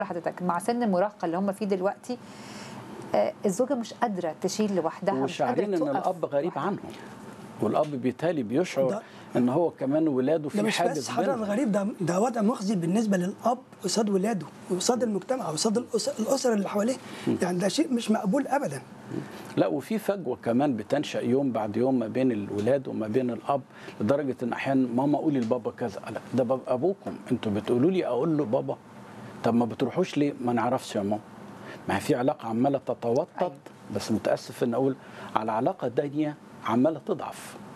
حضرتك مع سن المراهقه اللي هم فيه دلوقتي آه، الزوجه مش قادره تشيل لوحدها مش وشاعرين قادرة ان تقف الاب غريب لوحدها. عنهم والاب بالتالي بيشعر ده- ان هو كمان ولاده ده في مش حاجز بس حضرتك بينهم. غريب ده ده وضع مخزي بالنسبه للاب قصاد ولاده وقصاد المجتمع وقصاد الأس- الاسر اللي حواليه يعني ده شيء مش مقبول ابدا لا وفي فجوه كمان بتنشا يوم بعد يوم ما بين الولاد وما بين الاب لدرجه ان احيانا ماما قولي لبابا كذا لا ده بابا ابوكم انتوا بتقولوا لي اقول له بابا طب ما بتروحوش ليه ما نعرفش يا ماما ما هي في علاقه عماله تتوتر أيوة. بس متاسف ان اقول على علاقه دانيه عماله تضعف